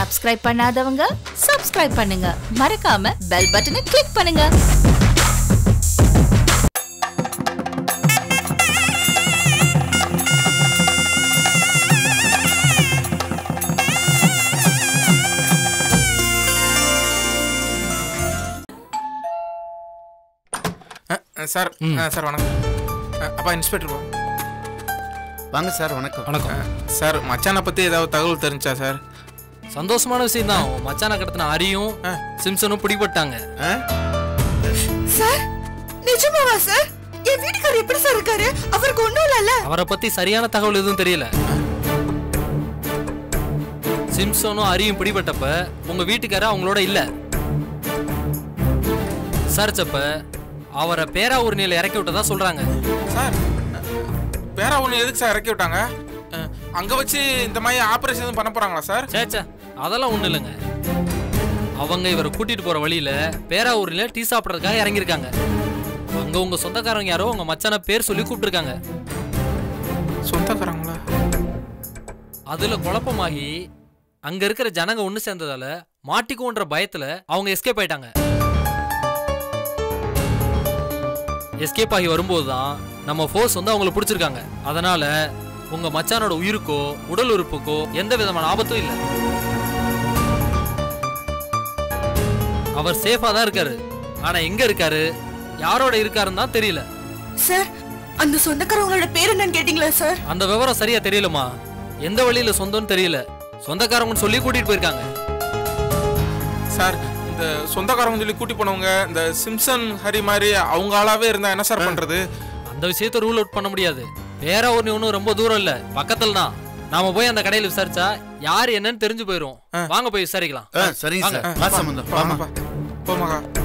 Subscribe பண்ணாதவங்க subscribe பண்ணுங்க மறக்காம பெல் பட்டனை கிளிக் பண்ணுங்க அ, அ, சார் அ, சார் வணக்கம் அ, அப்பா இன்ஸ்பெக்டர் பா. வாங்க சார் வணக்கம் வணக்கம் சார் மச்சானை பற்றி ஏதாவது தகவல் தெரிஞ்சா சார் சந்தோஷமான விஷயம் தான் மச்சான கடத்தின அரியும் ஆ. சிம்சனும் பிடிபட்டாங்க ஆ? சார் நிஜமாவா சார் என் வீட்டுக்காரர் எப்படி சார் இருக்காரு அவருக்கு ஒண்ணும் இல்லல்ல அவரை பத்தி சரியான தகவல் எதுவும் தெரியல சிம்சனும் அரியும் பிடிபட்டப்ப உங்க வீட்டுக்காரர் அவங்களோட இல்ல விசாரிச்சப்ப அவரை பேராவூர்ணியில இறக்கி விட்டதா சொல்றாங்க சார் பேரா ஒன்று எதுக்கு சார் இறக்கி விட்டாங்க அ, அங்க வச்சு இந்த மாதிரி ஆப்ரேஷன் எதுவும் பண்ண போறாங்களா சார் சேச்சே அதெல்லாம் ஒண்ணும் இல்லைங்க அவங்க இவரை கூட்டிட்டு போற வழியில பேராவூர்ல டீ சாப்பிட்றதுக்காக இறங்கியிருக்காங்க அங்க உங்க சொந்தக்காரங்க யாரோ உங்க மச்சான பேர் சொல்லி கூப்பிட்டுருக்காங்க சொந்தக்காரங்களா அதுல குழப்பமாகி அங்க இருக்கிற ஜனங்க ஒண்ணு சேர்ந்ததால மாட்டிக்குன்ற பயத்துல அவங்க எஸ்கேப் ஆயிட்டாங்க எஸ்கேப் ஆகி வரும்போது தான் நம்ம ஃபோர்ஸ் வந்து அவங்கள பிடிச்சிருக்காங்க அதனால உங்க மச்சானோட உயிருக்கோ உடல் உறுப்புக்கோ எந்த விதமான ஆபத்தும் இல்லை அவர் சேஃபா தான் இருக்காரு ஆனா எங்க இருக்காரு யாரோட இருக்காருன்னு தான் தெரியல சார் அந்த சொந்தக்காரவங்களோட பேர் என்னன்னு கேட்டீங்களா சார் அந்த விவரம் சரியா தெரியலமா எந்த வழியில சொந்தம்னு தெரியல சொந்தக்காரங்கன்னு சொல்லி கூட்டிட்டு போயிருக்காங்க சார் இந்த சொந்தக்காரங்க சொல்லி கூட்டி போனவங்க இந்த சிம்சன் ஹரி மாதிரி அவங்க ஆளாவே இருந்தா என்ன சார் பண்றது அந்த விஷயத்த ரூல் அவுட் பண்ண முடியாது வேற ஒரு ஒன்றும் ரொம்ப தூரம் இல்ல பக்கத்துல தான் நாம போய் அந்த கடையில விசாரிச்சா யார் என்னன்னு தெரிஞ்சு போயிரும் வாங்க போய் விசாரிக்கலாம் ஆ சரிங்க சார் வா சம்பந்தம் வாமா போமாக்கா